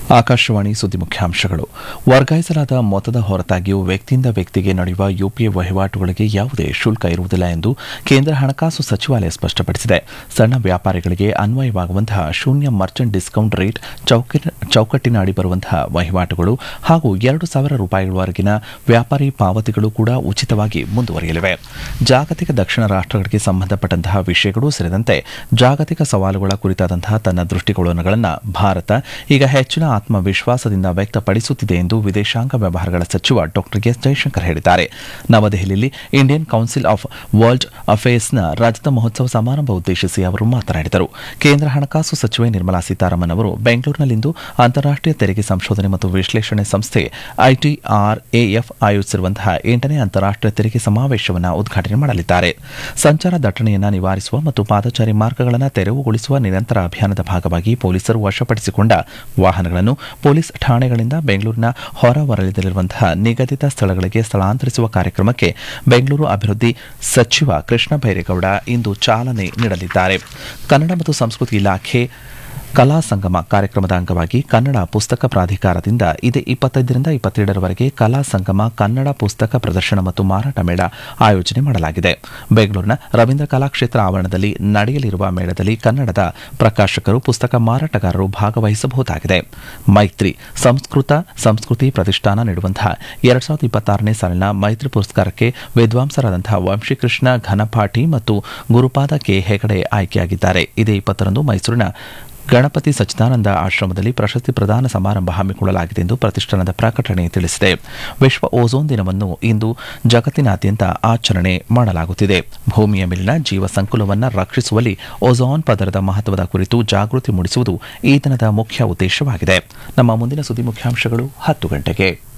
ಆಕಾಶವಾಣಿ ಸುದ್ದಿ ಮುಖ್ಯಾಂಶಗಳು ವರ್ಗಾಯಿಸಲಾದ ಮೊತ್ತದ ಹೊರತಾಗಿಯೂ ವ್ಯಕ್ತಿಯಿಂದ ವ್ಯಕ್ತಿಗೆ ನಡೆಯುವ ಯುಪಿಐ ವಹಿವಾಟುಗಳಿಗೆ ಯಾವುದೇ ಶುಲ್ಕ ಇರುವುದಿಲ್ಲ ಎಂದು ಕೇಂದ್ರ ಹಣಕಾಸು ಸಚಿವಾಲಯ ಸ್ಪಷ್ಟಪಡಿಸಿದೆ ಸಣ್ಣ ವ್ಯಾಪಾರಿಗಳಿಗೆ ಅನ್ವಯವಾಗುವಂತಹ ಶೂನ್ಯ ಮರ್ಚೆಂಟ್ ಡಿಸ್ಕೌಂಟ್ ರೇಟ್ ಚೌಕಟ್ಟಿನ ಅಡಿ ಬರುವಂತಹ ವಹಿವಾಟುಗಳು ಹಾಗೂ ಎರಡು ಸಾವಿರ ರೂಪಾಯಿಗಳವರೆಗಿನ ವ್ಯಾಪಾರಿ ಪಾವತಿಗಳು ಕೂಡ ಉಚಿತವಾಗಿ ಮುಂದುವರಿಯಲಿವೆ ಜಾಗತಿಕ ದಕ್ಷಿಣ ರಾಷ್ಟಗಳಿಗೆ ಸಂಬಂಧಪಟ್ಟಂತಹ ವಿಷಯಗಳು ಸೇರಿದಂತೆ ಜಾಗತಿಕ ಸವಾಲುಗಳ ಕುರಿತಾದಂತಹ ತನ್ನ ದೃಷ್ಟಿಕೋನಗಳನ್ನು ಭಾರತ ಈಗ ಹೆಚ್ಚಿನ ಆತ್ಮವಿಶ್ವಾಸದಿಂದ ವ್ಯಕ್ತಪಡಿಸುತ್ತಿದೆ ಎಂದು ವಿದೇಶಾಂಗ ವ್ಯವಹಾರಗಳ ಸಚಿವ ಡಾ ಎಸ್ ಜೈಶಂಕರ್ ಹೇಳಿದ್ದಾರೆ ನವದೆಹಲಿಯಲ್ಲಿ ಇಂಡಿಯನ್ ಕೌನ್ಸಿಲ್ ಆಫ್ ವರ್ಲ್ಡ್ ಅಫೇರ್ಸ್ನ ರಜತ ಮಹೋತ್ಸವ ಸಮಾರಂಭ ಉದ್ದೇಶಿಸಿ ಅವರು ಮಾತನಾಡಿದರು ಕೇಂದ್ರ ಹಣಕಾಸು ಸಚಿವೆ ನಿರ್ಮಲಾ ಸೀತಾರಾಮನ್ ಅವರು ಬೆಂಗಳೂರಿನಲ್ಲಿಂದು ಅಂತಾರಾಷ್ಟೀಯ ತೆರಿಗೆ ಸಂಶೋಧನೆ ಮತ್ತು ವಿಶ್ಲೇಷಣೆ ಸಂಸ್ಥೆ ಐಟಿಆರ್ಎಎಫ್ ಆಯೋಜಿಸಿರುವಂತಹ ಎಂಟನೇ ಅಂತಾರಾಷ್ಟೀಯ ತೆರಿಗೆ ಸಮಾವೇಶವನ್ನು ಉದ್ಘಾಟನೆ ಮಾಡಲಿದ್ದಾರೆ ಸಂಚಾರ ದಟ್ಟಣೆಯನ್ನು ನಿವಾರಿಸುವ ಮತ್ತು ಪಾದಚಾರಿ ಮಾರ್ಗಗಳನ್ನು ತೆರವುಗೊಳಿಸುವ ನಿರಂತರ ಅಭಿಯಾನದ ಭಾಗವಾಗಿ ಪೊಲೀಸರು ವಶಪಡಿಸಿಕೊಂಡ ವಾಹನಗಳನ್ನು ಪೊಲೀಸ್ ಠಾಣೆಗಳಿಂದ ಬೆಂಗಳೂರಿನ ಹೊರವಲಯದಲ್ಲಿರುವಂತಹ ನಿಗದಿತ ಸ್ಥಳಗಳಿಗೆ ಸ್ಥಳಾಂತರಿಸುವ ಕಾರ್ಯಕ್ರಮಕ್ಕೆ ಬೆಂಗಳೂರು ಅಭಿವೃದ್ಧಿ ಸಚಿವ ಕೃಷ್ಣ ಬೈರೇಗೌಡ ಇಂದು ಚಾಲನೆ ನೀಡಲಿದ್ದಾರೆ ಕನ್ನಡ ಮತ್ತು ಸಂಸ್ಕೃತಿ ಇಲಾಖೆ ಕಲಾ ಸಂಗಮ ಕಾರ್ಯಕ್ರಮದ ಅಂಗವಾಗಿ ಕನ್ನಡ ಪುಸ್ತಕ ಪ್ರಾಧಿಕಾರದಿಂದ ಇದೇ ಇಪ್ಪತ್ತೈದರಿಂದ ಇಪ್ಪತ್ತೇಳರವರೆಗೆ ಕಲಾ ಸಂಗಮ ಕನ್ನಡ ಪುಸ್ತಕ ಪ್ರದರ್ಶನ ಮತ್ತು ಮಾರಾಟ ಮೇಳ ಆಯೋಜನೆ ಮಾಡಲಾಗಿದೆ ಬೆಂಗಳೂರಿನ ರವೀಂದ್ರ ಕಲಾಕ್ಷೇತ್ರ ಆವರಣದಲ್ಲಿ ನಡೆಯಲಿರುವ ಮೇಳದಲ್ಲಿ ಕನ್ನಡದ ಪ್ರಕಾಶಕರು ಪುಸ್ತಕ ಮಾರಾಟಗಾರರು ಭಾಗವಹಿಸಬಹುದಾಗಿದೆ ಮೈತ್ರಿ ಸಂಸ್ಕೃತ ಸಂಸ್ಕೃತಿ ಪ್ರತಿಷ್ಠಾನ ನೀಡುವಂತಹ ಎರಡ್ ಸಾವಿರದ ಇಪ್ಪತ್ತಾರನೇ ಸಾಲಿನ ಮೈತ್ರಿ ಪುರಸ್ಕಾರಕ್ಕೆ ವಿದ್ವಾಂಸರಾದಂತಹ ವಂಶೀಕೃಷ್ಣ ಘನಪಾಠಿ ಮತ್ತು ಗುರುಪಾದ ಕೆ ಹೆಗಡೆ ಆಯ್ಕೆಯಾಗಿದ್ದಾರೆ ಇದೇ ಇಪ್ಪತ್ತರಂದು ಮೈಸೂರಿನ ಗಣಪತಿ ಸಚ್ಚಿದಾನಂದ ಆಶ್ರಮದಲ್ಲಿ ಪ್ರಶಸ್ತಿ ಪ್ರದಾನ ಸಮಾರಂಭ ಹಮ್ಮಿಕೊಳ್ಳಲಾಗಿದೆ ಎಂದು ಪ್ರತಿಷ್ಠಾನದ ಪ್ರಕಟಣೆ ತಿಳಿಸಿದೆ ವಿಶ್ವ ಓಝೋನ್ ದಿನವನ್ನು ಇಂದು ಜಗತ್ತಿನಾದ್ಯಂತ ಆಚರಣೆ ಮಾಡಲಾಗುತ್ತಿದೆ ಭೂಮಿಯ ಮೇಲಿನ ಜೀವ ಸಂಕುಲವನ್ನು ರಕ್ಷಿಸುವಲ್ಲಿ ಓಝೋನ್ ಪದರದ ಮಹತ್ವದ ಕುರಿತು ಜಾಗೃತಿ ಮೂಡಿಸುವುದು ಈ ದಿನದ ಮುಖ್ಯ ಉದ್ದೇಶವಾಗಿದೆ ನಮ್ಮ ಮುಂದಿನ ಸುದ್ದಿ ಮುಖ್ಯಾಂಶಗಳು ಹತ್ತು ಗಂಟೆಗೆ